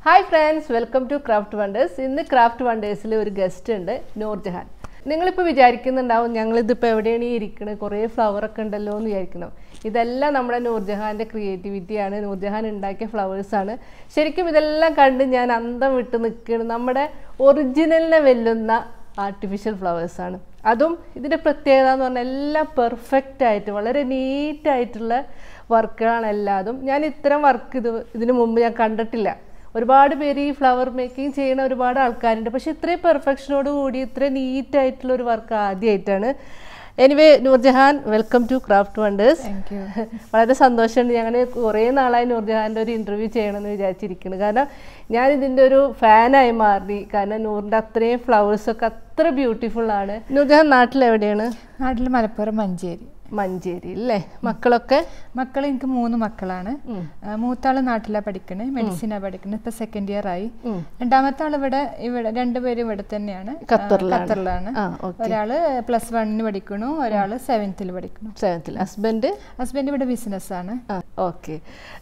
Hi friends welcome to craft wonders ഇന്ന് craft വണ്ടേഴ്സിൽ ഒരു ഗസ്റ്റ് ഉണ്ട് നൂർജഹാൻ നിങ്ങളിപ്പോൾ വിചാരിക്കുന്നുണ്ടാവും ഞങ്ങളിതിപ്പോൾ എവിടെയാണ് ഈ ഇരിക്കുന്നത് കുറേ ഫ്ലവർ ഒക്കെ ഉണ്ടല്ലോ എന്ന് വിചാരിക്കണം ഇതെല്ലാം നമ്മുടെ നൂർജഹാൻ്റെ ക്രിയേറ്റിവിറ്റിയാണ് നൂർജഹാൻ ഉണ്ടാക്കിയ ഫ്ലവേഴ്സാണ് ശരിക്കും ഇതെല്ലാം കണ്ട് ഞാൻ അന്തം വിട്ട് നിൽക്കുകയാണ് നമ്മുടെ ഒറിജിനലിനെ വെല്ലുന്ന ആർട്ടിഫിഷ്യൽ ഫ്ലവേഴ്സാണ് അതും ഇതിൻ്റെ പ്രത്യേകത എന്ന് പറഞ്ഞാൽ എല്ലാം പെർഫെക്റ്റ് ആയിട്ട് വളരെ നീറ്റായിട്ടുള്ള വർക്കുകളാണ് എല്ലാതും ഞാൻ ഇത്തരം വർക്ക് ഇത് ഇതിനു മുമ്പ് ഞാൻ കണ്ടിട്ടില്ല ഒരുപാട് പേര് ഈ ഫ്ലവർ മേക്കിംഗ് ചെയ്യുന്ന ഒരുപാട് ആൾക്കാരുണ്ട് പക്ഷെ ഇത്രയും പെർഫെക്ഷനോട് കൂടി ഇത്രയും നീറ്റായിട്ടുള്ള ഒരു വർക്ക് ആദ്യമായിട്ടാണ് anyway Noorjahan welcome to craft wonders വളരെ സന്തോഷമുണ്ട് ഞങ്ങൾ കുറേ നാളായി നൂർജഹാൻ്റെ ഒരു ഇൻ്റർവ്യൂ ചെയ്യണമെന്ന് വിചാരിച്ചിരിക്കുന്നത് കാരണം ഞാൻ ഇതിൻ്റെ ഒരു ഫാനായി മാറി കാരണം നൂറിൻ്റെ അത്രയും ഫ്ലവേഴ്സൊക്കെ അത്ര ബ്യൂട്ടിഫുൾ ആണ് നൂർജഹാൻ നാട്ടിൽ എവിടെയാണ് നാട്ടിൽ മലപ്പുറം മഞ്ചേരി മഞ്ചേരി അല്ലേ മക്കളൊക്കെ മക്കൾ എനിക്ക് മൂന്ന് മക്കളാണ് ആ, മൂത്താള് നാട്ടിലാണ് പഠിക്കണേ മെഡിസിനാ പഠിക്കണേ ഇപ്പൊ സെക്കൻഡ് ഇയർ ആയി രണ്ടാമത്തെ ആൾ ഇവിടെ ഇവിടെ രണ്ടുപേരും ഇവിടെ തന്നെയാണ് ആ, ഖത്തറിലാണ്. ഖത്തറിലാണ് ആ, okay. ഒരാള് പ്ലസ് വണ്ണിന് പഠിക്കണു ഒരാള് സെവൻത്തിൽ പഠിക്കണു സെവൻത്തിൽ ഹസ്ബൻഡ് ഹസ്ബൻഡ് ഇവിടെ ബിസിനസ് ആണ് ആ ഓക്കെ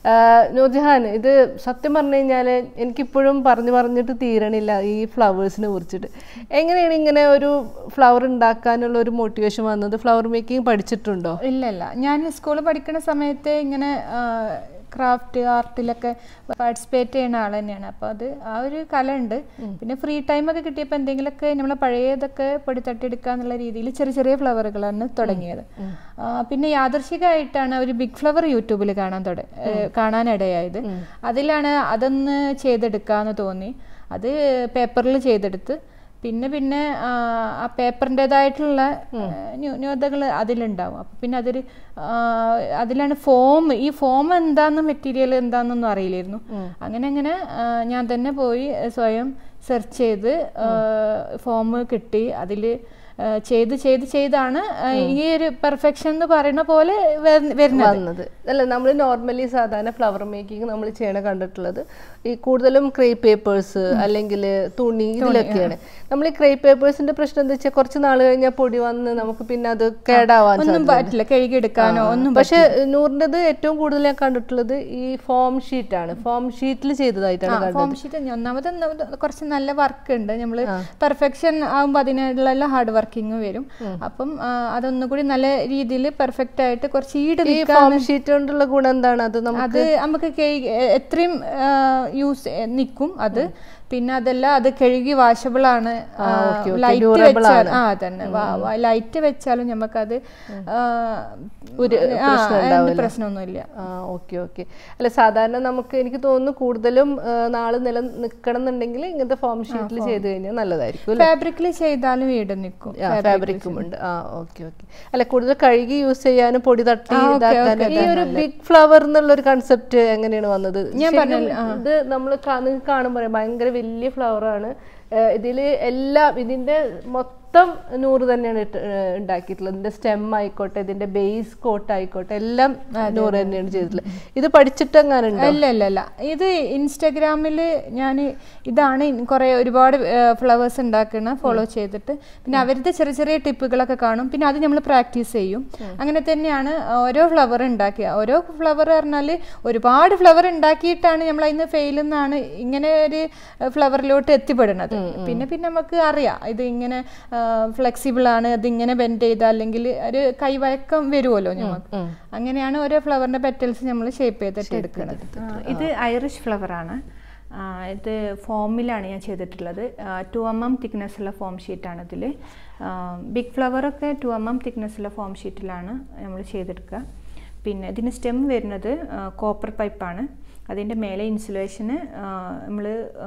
നൂർജഹാൻ ഇത് സത്യം പറഞ്ഞു കഴിഞ്ഞാൽ എനിക്കിപ്പോഴും പറഞ്ഞു പറഞ്ഞിട്ട് തീരണില്ല ഈ ഫ്ലവേഴ്സിനെ കുറിച്ചിട്ട് എങ്ങനെയാണ് ഇങ്ങനെ ഒരു ഫ്ലവർ ഉണ്ടാക്കാനുള്ള ഒരു മോട്ടിവേഷൻ വന്നത് ഫ്ലവർ മേക്കിംഗ് പഠിച്ചിട്ടുണ്ടോ ഇല്ല ഇല്ല ഞാൻ സ്കൂളിൽ പഠിക്കുന്ന സമയത്ത് ഇങ്ങനെ ക്രാഫ്റ്റ് ആർട്ടിലൊക്കെ പാർട്ടിസിപ്പേറ്റ് ചെയ്യുന്ന ആൾ തന്നെയാണ് അപ്പോൾ അത് ആ ഒരു കല ഉണ്ട് പിന്നെ ഫ്രീ ടൈമൊക്കെ കിട്ടിയപ്പോൾ എന്തെങ്കിലുമൊക്കെ നമ്മളെ പഴയതൊക്കെ പൊടി തട്ടിയെടുക്കുക എന്നുള്ള രീതിയിൽ ചെറിയ ചെറിയ ഫ്ലവറുകളാണ് തുടങ്ങിയത് ആ, പിന്നെ യാദർശികമായിട്ടാണ് ഒരു ബിഗ് ഫ്ലവർ യൂട്യൂബിൽ കാണാൻ തുട ഏഹ് കാണാനിടയായത് അതിലാണ് അതൊന്ന് ചെയ്തെടുക്കാന്ന് തോന്നി അത് പേപ്പറിൽ ചെയ്തെടുത്ത് പിന്നെ പിന്നെ ആ, ആ പേപ്പറിൻ്റെതായിട്ടുള്ള ന്യൂനതകൾ അതിലുണ്ടാവും അപ്പം പിന്നെ അതൊരു ആ, അതിലാണ് ഫോം ഈ ഫോം എന്താന്ന് മെറ്റീരിയൽ എന്താണെന്നൊന്നും അറിയില്ലായിരുന്നു അങ്ങനെ അങ്ങനെ ആ, ഞാൻ തന്നെ പോയി സ്വയം സെർച്ച് ചെയ്ത് ഫോം കിട്ടി അതിൽ ചെയ്ത് ചെയ്ത് ചെയ്താണ് ആ, ഈ ഒരു പെർഫെക്ഷൻ എന്ന് പറയുന്ന പോലെ വര- വരുന്നത് വന്നത് അല്ല നമ്മൾ നോർമലി സാധാരണ ഫ്ലവർ മേക്കിംഗ് നമ്മൾ ചെയ്യണ കണ്ടിട്ടുള്ളത് ഈ കൂടുതലും ക്രേ പേപ്പേഴ്സ് അല്ലെങ്കിൽ തുണി ഇതിലൊക്കെയാണ് നമ്മൾ ഈ ക്രേ പേപ്പേഴ്സിന്റെ പ്രശ്നം എന്താ വെച്ചാൽ കുറച്ച് നാൾ കഴിഞ്ഞാൽ പൊടി വന്ന് നമുക്ക് പിന്നെ അത് കേടാവാൻ ഒന്നും പറ്റില്ല കഴുകിയെടുക്കാനോ ഒന്നും പക്ഷെ നൂറിൻ്റെത് ഏറ്റവും കൂടുതൽ ഞാൻ കണ്ടിട്ടുള്ളത് ഈ ഫോം ഷീറ്റ് ആണ് ഫോം ഷീറ്റിൽ ചെയ്തതായിട്ടാണ് കണ്ടത് ഫോം ഷീറ്റ് ഒന്നാമത് ന- കുറച്ച് നല്ല വർക്ക് ഉണ്ട് നമ്മൾ പെർഫെക്ഷൻ ആകുമ്പോൾ അതിനുള്ള ഹാർഡ് വർക്കിംഗ് വരും അപ്പം ആ, അതൊന്നുകൂടി നല്ല രീതിയിൽ പെർഫെക്റ്റ് ആയിട്ട് കുറച്ച് ഈട് ഈ ഫോം ഷീറ്റ് കൊണ്ടുള്ള ഗുണം എന്താണ് അത് നമുക്ക് അത് നമുക്ക് കഴുകി- എ- എത്രയും യൂസ് നിൽക്കും അത് പിന്നെ അതല്ല അത് കഴുകി വാഷബിൾ ആണ് okay, okay. ലൈറ്റ് Durable വെച്ചാൽ ആണ്. ആ തന്നെ ലൈറ്റ് വെച്ചാലും നമുക്കത് ആ, ഒരു ആ, പ്രശ്നം എന്ത് ഉണ്ടാവില്ല. പ്രശ്നമൊന്നുമില്ല ആ ഓക്കെ ഓക്കെ അല്ല സാധാരണ നമുക്ക് എനിക്ക് തോന്നുന്നു കൂടുതലും ആ, നാള് നില നിൽക്കണം എന്നുണ്ടെങ്കിൽ ഇങ്ങനത്തെ ഫോം ഷീറ്റിൽ ചെയ്ത് കഴിഞ്ഞാൽ നല്ലതായിരിക്കും അല്ലേ ഫാബ്രിക്കിൽ ചെയ്താലും ഈട് നിൽക്കും ഫാബ്രിക്കും ഉണ്ട് ആ ഓക്കെ ഓക്കെ അല്ല കൂടുതൽ കഴുകി യൂസ് ചെയ്യാനും പൊടി തട്ടി ആ, okay, ഇതാക്കാനും okay. ഈ ഒരു ബിഗ് ഫ്ലവർ എന്നുള്ള ഒരു കൺസെപ്റ്റ് എങ്ങനെയാണ് വന്നത് ഞാൻ ശരിക്കും പറഞ്ഞല്ലോ, ഇത് നമ്മൾ നിങ്ങൾക്ക് കാണുമ്പോൾ ഭയങ്കര വലിയ ഫ്ലവർ ആണ് ഇതിൽ എല്ലാം ഇതിന്റെ മൊത്തം നൂറ് തന്നെയാണ് ഇട്ട്- ഏഹ് ഉണ്ടാക്കിയിട്ടുള്ളത് ഇതിന്റെ സ്റ്റെം ആയിക്കോട്ടെ ഇതിന്റെ ബേസ് കോട്ട് ആയിക്കോട്ടെ എല്ലാം നൂറ് തന്നെയാണ് ചെയ്തിട്ടുള്ളത് ഇത് പഠിച്ചിട്ട് എങ്ങനെ അല്ല അല്ല അല്ല ഇത് ഇൻസ്റ്റഗ്രാമിൽ ഞാൻ ഇതാണ് കുറേ ഒരുപാട് ഫ്ലവേഴ്സ് ഉണ്ടാക്കുന്ന ഫോളോ ചെയ്തിട്ട് പിന്നെ അവരുടെ ചെറിയ ചെറിയ ടിപ്പുകളൊക്കെ കാണും പിന്നെ അത് നമ്മൾ പ്രാക്ടീസ് ചെയ്യും അങ്ങനെ തന്നെയാണ് ഓരോ ഫ്ലവർ ഉണ്ടാക്കുക ഓരോ ഫ്ലവർ പറഞ്ഞാൽ ഒരുപാട് ഫ്ലവർ ഉണ്ടാക്കിയിട്ടാണ് നമ്മൾ അതിന് ഫെയിൽ എന്നാണ് ഇങ്ങനെ ഒരു ഫ്ലവറിലോട്ട് എത്തിപ്പെടുന്നത് പിന്നെ പിന്നെ നമുക്ക് അറിയാം ഇത് ഇങ്ങനെ ഫ്ലെക്സിബിൾ ആണ് അത് ഇങ്ങനെ ബെൻഡ് ചെയ്ത അല്ലെങ്കിൽ ഒരു കൈവഴക്കം വരുമല്ലോ നമുക്ക് അങ്ങനെയാണ് ഓരോ ഫ്ലവറിന്റെ പെറ്റൽസ് നമ്മൾ ഷേപ്പ് ചെയ്തിട്ട് എടുക്കുന്നത് ഇത് ഐറിഷ് ഫ്ലവർ ആണ് ആ, ഇത് ഫോമിലാണ് ഞാൻ ചെയ്തിട്ടുള്ളത് ടു എം എം തിക്നെസ്സുള്ള ഫോം ഷീറ്റാണ് ഇതിൽ ബിഗ് ഫ്ലവറൊക്കെ ടു എം എം തിക്നെസ്സുള്ള ഫോം ഷീറ്റിലാണ് നമ്മൾ ചെയ്തെടുക്കുക പിന്നെ ഇതിന് സ്റ്റെം വരുന്നത് കോപ്പർ പൈപ്പാണ് അതിൻ്റെ മേലെ ഇൻസുലേഷന് നമ്മൾ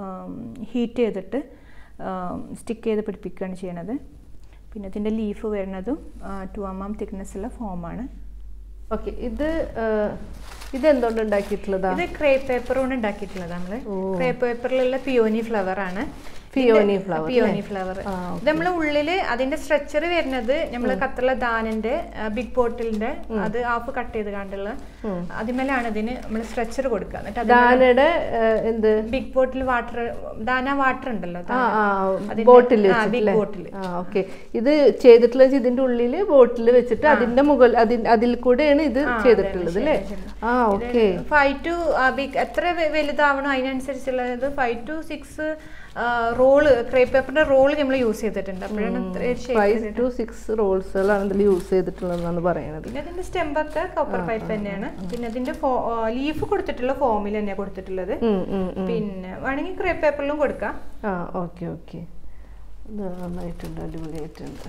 ഹീറ്റ് ചെയ്തിട്ട് സ്റ്റിക്ക് ചെയ്ത് പിടിപ്പിക്കുകയാണ് ചെയ്യണത് പിന്നെ ഇതിൻ്റെ ലീഫ് വരുന്നതും ടു എം എം തിക്നെസ്സുള്ള ഫോമാണ് ഓക്കെ ഇത് ഏഹ്, ഇത് എന്തുകൊണ്ട് ഉണ്ടാക്കിയിട്ടുള്ളതാ ഇത് ക്രേ പേപ്പർ കൊണ്ട് ഉണ്ടാക്കിയിട്ടുള്ളത് നമ്മൾ ക്രേ പേപ്പറിലുള്ള പിയോനി ഫ്ലവർ ആണ് ഫിയോനി ഫ്ലവർ പിയോനി ഫ്ലവർ ഇത് നമ്മള് ഉള്ളില് അതിന്റെ സ്ട്രക്ചർ വരുന്നത് നമ്മള് ഖത്തറിലെ ദാനന്റെ ബിഗ് ബോട്ടിലിന്റെ അത് ഹാഫ് കട്ട് ചെയ്ത് കണ്ടുള്ള അതിമേലാണ് ഇതിന് നമ്മൾ സ്ട്രക്ചർ കൊടുക്കുക എന്നിട്ട് അത് ദാനയുടെ ഏഹ്, എന്ത് big bottle water Dana water ഉണ്ടല്ലോ ആ ദാന. ആ അതിന്റെ- ബോട്ടിൽ ആ, big bottle. ആ ഓക്കെ ഇത് ചെയ്തിട്ടുള്ള ഇതിന്റെ ഉള്ളില് ബോട്ടിൽ വെച്ചിട്ട് അതിന്റെ മുകൾ അതിൽ അതിൽ കൂടെയാണ് ഇത് ചെയ്തിട്ടുള്ളത് അല്ലേ ആ ഓക്കെ ഫൈവ് ടു ബിഗ് എത്ര വെ- വലുതാവണോ അതിനനുസരിച്ചുള്ളത് five two six roll crepe പേപ്പറിന്റെ റോള് നമ്മൾ യൂസ് ചെയ്തിട്ടുണ്ട് അപ്പോഴാണ് ഇത്ര shape ഫൈവ് ടു സിക്സ് റോൾസുകളാണ് ഇതിൽ യൂസ് ചെയ്തിട്ടുള്ളതെന്നാണ് പറയണത് പിന്നെ അതിന്റെ സ്റ്റെമ്പൊക്കെ കോപ്പർ പൈപ്പ് തന്നെയാണ് പിന്നെ അതിന്റെ ലീഫ് കൊടുത്തിട്ടുള്ള ഫോമിൽ തന്നെയാണ് കൊടുത്തിട്ടുള്ളത് ഉം, ഉം, ഉം. പിന്നെ വേണമെങ്കിൽ ക്രേപ്പ് പേപ്പറിലും കൊടുക്കാം ആ ഓക്കെ ഓക്കെ ഇത് നന്നായിട്ടുണ്ട് അടിപൊളിയായിട്ടുണ്ട്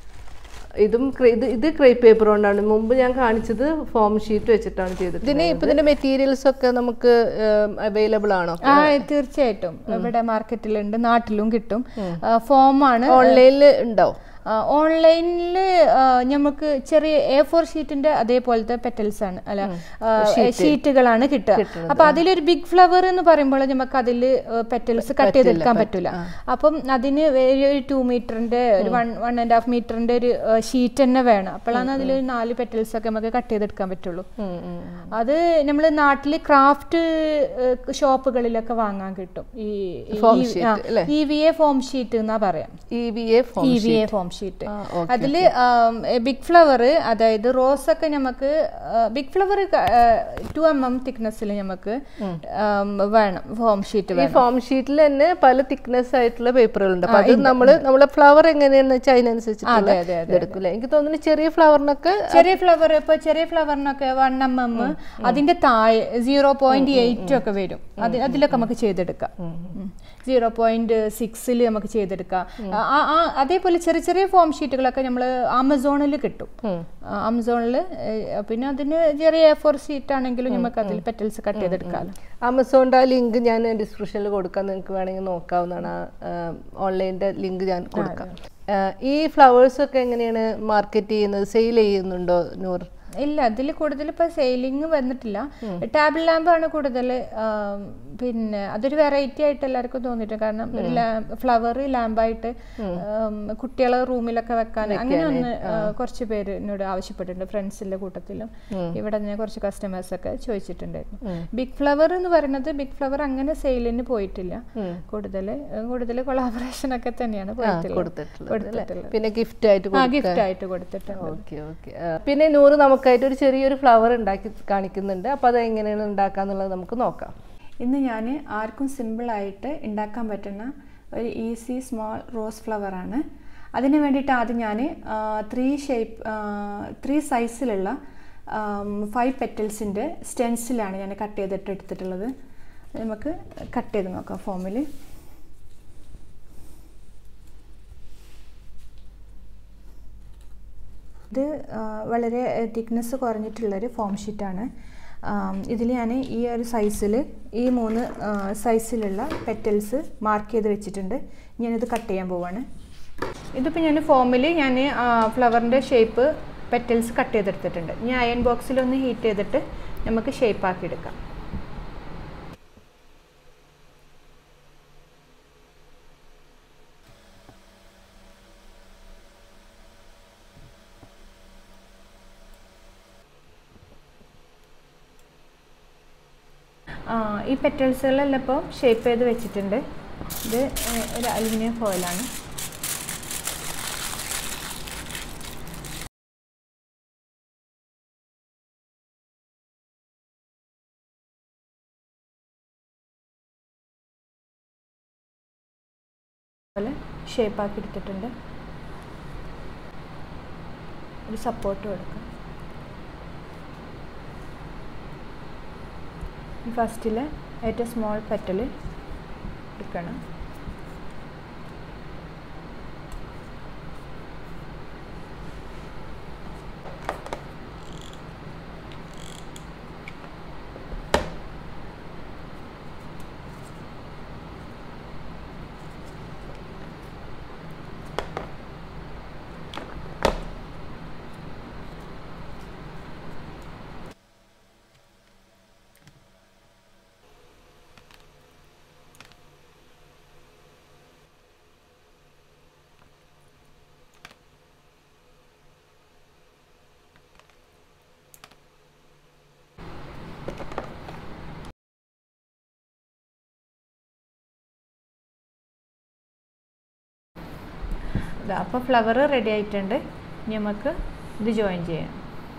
ഇതും ക്രേ- ഇത് ഇത് ക്രേപ്പ് പേപ്പർ കൊണ്ടാണ് മുമ്പ് ഞാൻ കാണിച്ചത് ഫോം ഷീറ്റ് വെച്ചിട്ടാണ് ചെയ്തത് ഇതിന് ഇപ്പൊ ഇതിന്റെ മെറ്റീരിയൽസ് ഒക്കെ നമുക്ക് അവൈലബിൾ ആണോ ആ തീർച്ചയായിട്ടും ഇവിടെ മാർക്കറ്റിലുണ്ട് നാട്ടിലും കിട്ടും ഫോമാണ് ഓൺലൈനിൽ ഉണ്ടോ ഓൺലൈനിൽ നമുക്ക് ചെറിയ എ ഫോർ ഷീറ്റിന്റെ അതേപോലത്തെ പെറ്റൽസ് ആണ് അല്ല ഷീറ്റുകളാണ് കിട്ടുക അപ്പൊ അതിലൊരു ബിഗ് ഫ്ലവർ എന്ന് പറയുമ്പോൾ നമുക്ക് അതിൽ പെറ്റൽസ് കട്ട് ചെയ്തെടുക്കാൻ പറ്റില്ല അപ്പം അതിന് ഒരു ടു മീറ്ററിന്റെ ഒരു വൺ വൺ ആൻഡ് ഹാഫ് മീറ്ററിന്റെ ഒരു ഷീറ്റ് തന്നെ വേണം അപ്പോഴാണ് അതിലൊരു നാല് പെറ്റൽസ് ഒക്കെ നമുക്ക് കട്ട് ചെയ്തെടുക്കാൻ പറ്റുള്ളൂ അത് നമ്മൾ നാട്ടിൽ ക്രാഫ്റ്റ് ഷോപ്പുകളിലൊക്കെ വാങ്ങാൻ കിട്ടും ഈ Foam sheet, അല്ലേ? E V A foam sheet എന്നാ പറയാം E V A foam E V A foam sheet ആ, okay, അതില് ബിഗ് ഫ്ലവർ അതായത് റോസ് ഒക്കെ നമുക്ക് big flower two M M തിക്നെസ്സിൽ നമുക്ക് ആം, വേണം ഫോം ഷീറ്റ് ഈ വേണം ഫോം ഷീറ്റിൽ തന്നെ പല തിക്നെസ് ആയിട്ടുള്ള പേപ്പറുകളുണ്ട് അപ്പൊ അത് നമ്മള് നമ്മളെ ഫ്ലവർ എങ്ങനെയാന്ന് വെച്ചാൽ അതിനനുസരിച്ചിട്ടുള്ള അതെ, അതെ, അതെ. ഇതെടുക്കില്ല എനിക്ക് തോന്നുന്നു ചെറിയ ഫ്ലവറിനൊക്കെ ചെറിയ ഫ്ലവർ ഇപ്പൊ ചെറിയ ഫ്ലവറിനൊക്കെ വൺ എം എം അതിന്റെ താഴെ സീറോ പോയിന്റ് എയ്റ്റ് ഒക്കെ വരും അത് അതിലൊക്കെ നമുക്ക് ചെയ്തെടുക്കാം സീറോ പോയിന്റ് സിക്സിൽ നമുക്ക് ചെയ്തെടുക്കാം ആ, ആ, അതേപോലെ ചെറിയ ചെറിയ ഫോം ഷീറ്റുകളൊക്കെ നമ്മൾ ആമസോണിൽ കിട്ടും ആമസോണിൽ പിന്നെ അതിന് ചെറിയ എ ഫോർ ഷീറ്റ് ആണെങ്കിലും നമുക്ക് അതിൽ പെറ്റൽസ് കട്ട് ചെയ്തെടുക്കാം ആമസോണിന്റെ ലിങ്ക് ഞാൻ ഡിസ്ക്രിപ്ഷനിൽ കൊടുക്കാം നിങ്ങൾക്ക് വേണമെങ്കിൽ നോക്കാവുന്നതാണ് ഓൺലൈനിന്റെ ലിങ്ക് ഞാൻ കൊടുക്കാം ആ, ഈ ഫ്ലവേഴ്സ് ഒക്കെ എങ്ങനെയാണ് മാർക്കറ്റ് ചെയ്യുന്നത് സെയിൽ ചെയ്യുന്നുണ്ടോ നൂർ ഇല്ല അതിൽ കൂടുതൽ ഇപ്പൊ സെയിലിംഗ് വന്നിട്ടില്ല ടാബിൾ ലാമ്പ് ആണ് കൂടുതൽ പിന്നെ അതൊരു വെറൈറ്റി ആയിട്ട് എല്ലാവർക്കും തോന്നിയിട്ട് കാരണം ഒരു ഫ്ലവർ ലാമ്പായിട്ട് കുട്ടികളെ റൂമിലൊക്കെ വെക്കാൻ അങ്ങനെ ഒന്ന് ആ, കുറച്ച് പേര് എന്നോട് ആവശ്യപ്പെട്ടിട്ടുണ്ട് ഫ്രണ്ട്സിന്റെ കൂട്ടത്തിലും ഇവിടെ തന്നെ കുറച്ച് കസ്റ്റമേഴ്സ് ഒക്കെ ചോദിച്ചിട്ടുണ്ടായിരുന്നു ബിഗ് ഫ്ലവർ എന്ന് പറയുന്നത് ബിഗ് ഫ്ലവർ അങ്ങനെ സെയിലിന് പോയിട്ടില്ല കൂടുതൽ കൂടുതൽ കൊളാബറേഷൻ ഒക്കെ തന്നെയാണ് പോയിട്ടുള്ളത് കൊടുത്തിട്ടുള്ളത് അല്ലേ? കൊടുത്തിട്ടുള്ളത് പിന്നെ ഗിഫ്റ്റ് ആയിട്ട് ആ കൊടുക്കാൻ ഗിഫ്റ്റ് ആയിട്ട് കൊടുത്തിട്ടുണ്ട് ഓക്കെ ഓക്കെ പിന്നെ നൂറ് നമുക്കായിട്ട് ഒരു ചെറിയൊരു ഫ്ലവർ ഉണ്ടാക്കി കാണിക്കുന്നുണ്ട് അപ്പൊ അത് എങ്ങനെയാണ് ഉണ്ടാക്കാന്നുള്ളത് നമുക്ക് നോക്കാം ഇന്ന് ഞാൻ ആർക്കും സിമ്പിളായിട്ട് ഉണ്ടാക്കാൻ പറ്റുന്ന ഒരു ഈസി സ്മോൾ റോസ് ഫ്ലവറാണ് അതിന് വേണ്ടിയിട്ട് ആദ്യം ഞാൻ ത്രീ ഷേപ്പ് ത്രീ സൈസിലുള്ള ഫൈവ് പെറ്റൽസിൻ്റെ സ്റ്റെൻസിലാണ് ഞാൻ കട്ട് ചെയ്തിട്ട് എടുത്തിട്ടുള്ളത് അത് നമുക്ക് കട്ട് ചെയ്ത് നോക്കാം ഫോമിൽ ഇത് ആ, വളരെ തിക്നെസ് കുറഞ്ഞിട്ടുള്ളൊരു ഫോം ഷീറ്റാണ് ഇതിൽ ഞാൻ ഈ ഒരു സൈസിൽ ഈ മൂന്ന് സൈസിലുള്ള പെറ്റൽസ് മാർക്ക് ചെയ്ത് വെച്ചിട്ടുണ്ട് ഞാനിത് കട്ട് ചെയ്യാൻ പോവാണ് ഇതിപ്പോൾ ഞാൻ ഫോമിൽ ഞാൻ ഫ്ലവറിൻ്റെ ഷേപ്പ് പെറ്റൽസ് കട്ട് ചെയ്തെടുത്തിട്ടുണ്ട് ഇനി അയൺ ബോക്സിലൊന്ന് ഹീറ്റ് ചെയ്തിട്ട് നമുക്ക് ഷേപ്പ് ആക്കി എടുക്കാം ആ, ഈ പെറ്റൽസുകളെല്ലാം ഇപ്പോൾ ഷേപ്പ് ചെയ്ത് വെച്ചിട്ടുണ്ട് ഇത് ഏ, ഒരു അലുമിനിയം ഫോയിലാണ് പോലെ ഷേപ്പ് ആക്കി എടുത്തിട്ടുണ്ട് ഒരു സപ്പോർട്ട് കൊടുക്കാം ഫസ്റ്റിൽ ഏറ്റവും സ്മോൾ പെറ്റൽ എടുക്കണം ഇതാ അപ്പോൾ ഫ്ലവർ റെഡി ആയിട്ടുണ്ട് ഇനി നമുക്ക് ഇത് ജോയിൻ ചെയ്യാം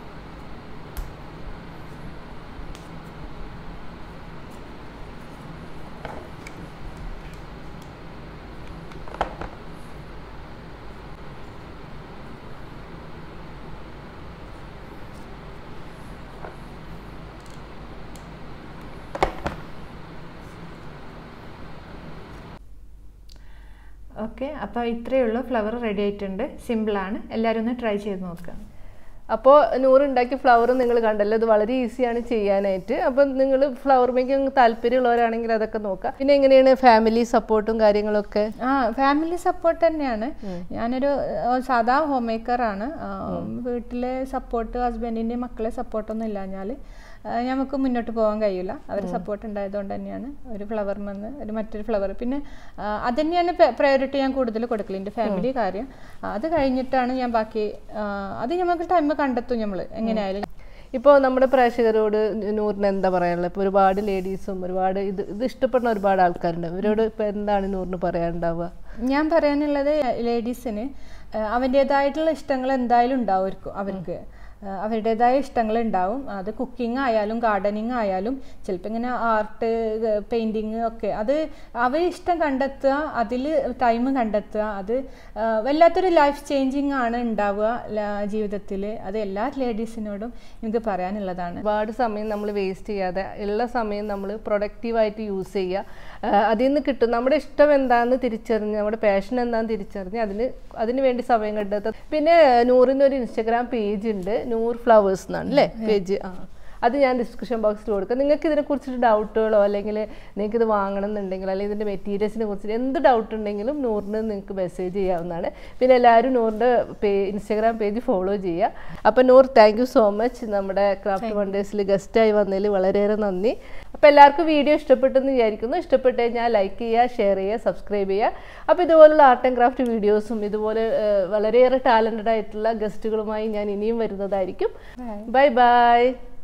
ഓക്കെ അപ്പോൾ ഇത്രയേ ഉള്ളൂ ഫ്ലവർ റെഡി ആയിട്ടുണ്ട് സിമ്പിളാണ് എല്ലാവരും ഒന്ന് ട്രൈ ചെയ്ത് നോക്കുക അപ്പോൾ നൂറ് ഉണ്ടാക്കിയ ഫ്ലവർ നിങ്ങൾ കണ്ടല്ലോ ഇത് വളരെ ഈസിയാണ് ചെയ്യാനായിട്ട് അപ്പം നിങ്ങൾ ഫ്ലവർ മേക്കിംഗ് താല്പര്യമുള്ളവരാണെങ്കിൽ അതൊക്കെ നോക്കാം പിന്നെ എങ്ങനെയാണ് ഫാമിലി സപ്പോർട്ടും കാര്യങ്ങളൊക്കെ ആ ഫാമിലി സപ്പോർട്ട് തന്നെയാണ് ഞാനൊരു ആ, സാധാ ഹോം മേക്കറാണ് വീട്ടിലെ സപ്പോർട്ട് ഹസ്ബൻഡിൻ്റെ മക്കളെ സപ്പോർട്ടൊന്നും ഇല്ലാഞ്ഞാൽ നമുക്ക് മുന്നോട്ട് പോകാൻ കഴിയില്ല അവർ സപ്പോർട്ട് ഉണ്ടായതുകൊണ്ട് തന്നെയാണ് ഒരു ഫ്ലവർ വന്ന് ഒരു മറ്റൊരു ഫ്ലവർ പിന്നെ ആ, അത് തന്നെയാണ് പ്രയോറിറ്റി ഞാൻ കൂടുതൽ കൊടുക്കല് എൻ്റെ ഫാമിലി കാര്യം ആ, അത് കഴിഞ്ഞിട്ടാണ് ഞാൻ ബാക്കി ആ, അത് നമുക്ക് ടൈം കണ്ടെത്തും നമ്മൾ എങ്ങനെയായാലും ഇപ്പോൾ നമ്മുടെ പ്രേക്ഷകരോട് നൂറിന് എന്താ പറയാനുള്ളത് ഇപ്പോൾ ഒരുപാട് ലേഡീസും ഒരുപാട് ഇത് ഇത് ഇഷ്ടപ്പെടുന്ന ഒരുപാട് ആൾക്കാരുണ്ട് ഇവരോട് ഇപ്പോൾ എന്താണ് നൂറിന് പറയാനുണ്ടാവുക ഞാൻ പറയാനുള്ളത് ലേഡീസിന് അവൻ്റേതായിട്ടുള്ള ഇഷ്ടങ്ങൾ എന്തായാലും ഉണ്ടാവും അവർക്ക് അവർക്ക് ആ, അവരുടേതായ ഇഷ്ടങ്ങൾ ഉണ്ടാവും അത് കുക്കിംഗ് ആയാലും ഗാർഡനിങ് ആയാലും ചിലപ്പോൾ ഇങ്ങനെ ആർട്ട് പെയിൻറ്റിങ് ഒക്കെ അത് അവർ ഇഷ്ടം കണ്ടെത്തുക അതിൽ ടൈം കണ്ടെത്തുക അത് ആ, വല്ലാത്തൊരു ലൈഫ് ചേഞ്ചിങ് ആണ് ഉണ്ടാവുക ജീവിതത്തിൽ അത് എല്ലാ ലേഡീസിനോടും എനിക്ക് പറയാനുള്ളതാണ് ഒരുപാട് സമയം നമ്മൾ വേസ്റ്റ് ചെയ്യാതെ ഉള്ള സമയം നമ്മൾ പ്രൊഡക്റ്റീവായിട്ട് യൂസ് ചെയ്യുക ആഹ് അതിൽ നിന്ന് കിട്ടും നമ്മുടെ ഇഷ്ടം എന്താണെന്ന് തിരിച്ചറിഞ്ഞ് നമ്മുടെ പാഷൻ എന്താണെന്ന് തിരിച്ചറിഞ്ഞ് അതിന് അതിന് വേണ്ടി സമയം കണ്ടെത്തുക പിന്നെ നൂറിന് ഒരു ഇൻസ്റ്റഗ്രാം പേജ് ഉണ്ട് നൂർ ഫ്ലവേഴ്സ് എന്നാണ് അല്ലേ പേജ് ആ അത് ഞാൻ ഡിസ്ക്രിപ്ഷൻ ബോക്സിൽ കൊടുക്കാം നിങ്ങൾക്ക് ഇതിനെക്കുറിച്ചിട്ട് ഡൗട്ടുകളോ അല്ലെങ്കിൽ നിങ്ങൾക്ക് ഇത് വാങ്ങണം എന്നുണ്ടെങ്കിൽ അല്ലെങ്കിൽ ഇതിൻ്റെ മെറ്റീരിയൽസിനെ കുറിച്ചിട്ട് എന്ത് ഡൗട്ട് ഉണ്ടെങ്കിലും നൂറിന് നിങ്ങൾക്ക് മെസ്സേജ് ചെയ്യാവുന്നതാണ് പിന്നെ എല്ലാവരും നൂറിൻ്റെ പേ ഇൻസ്റ്റാഗ്രാം പേജ് ഫോളോ ചെയ്യുക അപ്പോൾ Noor thank you so much നമ്മുടെ ക്രാഫ്റ്റ് വണ്ടേഴ്സിൽ ഗസ്റ്റായി വന്നതിൽ വളരെയേറെ നന്ദി അപ്പോൾ എല്ലാവർക്കും വീഡിയോ ഇഷ്ടപ്പെട്ടെന്ന് വിചാരിക്കുന്നു ഇഷ്ടപ്പെട്ട് കഴിഞ്ഞാൽ ലൈക്ക് ചെയ്യുക ഷെയർ ചെയ്യുക സബ്സ്ക്രൈബ് ചെയ്യുക അപ്പോൾ ഇതുപോലുള്ള ആർട്ട് ആൻഡ് ക്രാഫ്റ്റ് വീഡിയോസും ഇതുപോലെ ഏഹ്, വളരെയേറെ ടാലൻറ്റഡ് ആയിട്ടുള്ള ഗസ്റ്റുകളുമായി ഞാൻ ഇനിയും വരുന്നതായിരിക്കും ബൈ ബൈ